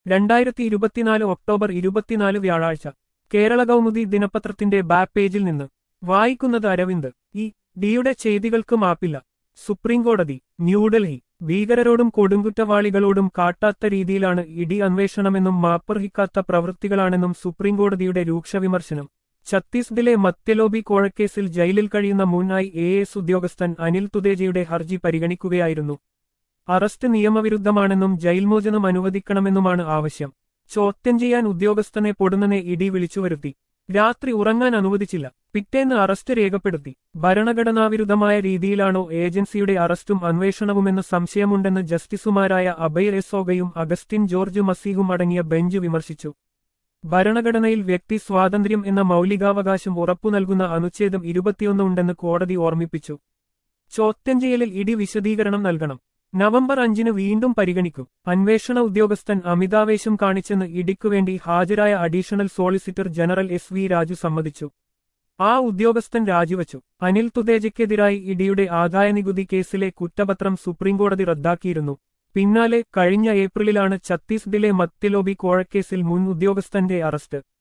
രണ്ടായിരത്തി ഇരുപത്തിനാല് ഒക്ടോബർ ഇരുപത്തിനാല് വ്യാഴാഴ്ച കേരള കൗമുദി ദിനപത്രത്തിന്റെ ബാക്ക് പേജിൽ നിന്ന് വായിക്കുന്നത് അരവിന്ദ് ഈ ഡിയുടെ ചെയ്തികൾക്ക് മാപ്പില്ല സുപ്രീംകോടതി ന്യൂഡൽഹി ഭീകരരോടും കൊടുങ്കുറ്റവാളികളോടും കാട്ടാത്ത രീതിയിലാണ് ഇഡി അന്വേഷണമെന്നും മാപ്പർഹിക്കാത്ത പ്രവൃത്തികളാണെന്നും സുപ്രീംകോടതിയുടെ രൂക്ഷ വിമർശനം ഛത്തീസ്ഗഡിലെ മത്യലോബി കോഴക്കേസിൽ ജയിലിൽ കഴിയുന്ന മുൻ ഐ എ എസ് ഉദ്യോഗസ്ഥൻ അനിൽ തുദേജയുടെ ഹർജി പരിഗണിക്കുകയായിരുന്നു അറസ്റ്റ് നിയമവിരുദ്ധമാണെന്നും ജയിൽമോചനം അനുവദിക്കണമെന്നുമാണ് ആവശ്യം ചോദ്യം ചെയ്യാൻ ഉദ്യോഗസ്ഥനെ പൊടുന്നനെ ഇടി വിളിച്ചുവരുത്തി രാത്രി ഉറങ്ങാൻ അനുവദിച്ചില്ല പിറ്റേന്ന് അറസ്റ്റ് രേഖപ്പെടുത്തി ഭരണഘടനാവിരുദ്ധമായ രീതിയിലാണോ ഏജൻസിയുടെ അറസ്റ്റും അന്വേഷണവുമെന്ന് സംശയമുണ്ടെന്ന് ജസ്റ്റിസുമാരായ അഭയ് എസോഗയും അഗസ്റ്റിൻ ജോർജ് മസീഹും അടങ്ങിയ ബെഞ്ച് വിമർശിച്ചു ഭരണഘടനയിൽ വ്യക്തി സ്വാതന്ത്ര്യം എന്ന മൗലികാവകാശം ഉറപ്പു നൽകുന്ന അനുച്ഛേദം ഇരുപത്തിയൊന്ന് ഉണ്ടെന്ന് കോടതി ഓർമ്മിപ്പിച്ചു ചോദ്യം ചെയ്യലിൽ ഇടി വിശദീകരണം നൽകണം നവംബർ അഞ്ചിന് വീണ്ടും പരിഗണിക്കും അന്വേഷണ ഉദ്യോഗസ്ഥൻ അമിതാവേശം കാണിച്ചെന്ന് ഇടിക്കുവേണ്ടി ഹാജരായ additional solicitor general S V Raju സമ്മതിച്ചു ആ ഉദ്യോഗസ്ഥൻ രാജിവച്ചു അനിൽ തുതേജയ്ക്കെതിരായി ഇഡിയുടെ ആദായനികുതി കേസിലെ കുറ്റപത്രം സുപ്രീംകോടതി റദ്ദാക്കിയിരുന്നു പിന്നാലെ കഴിഞ്ഞ ഏപ്രിലിലാണ് ഛത്തീസ്ഗഡിലെ മത്യലോബി കോഴക്കേസിൽ മുൻ ഉദ്യോഗസ്ഥന്റെ അറസ്റ്റ്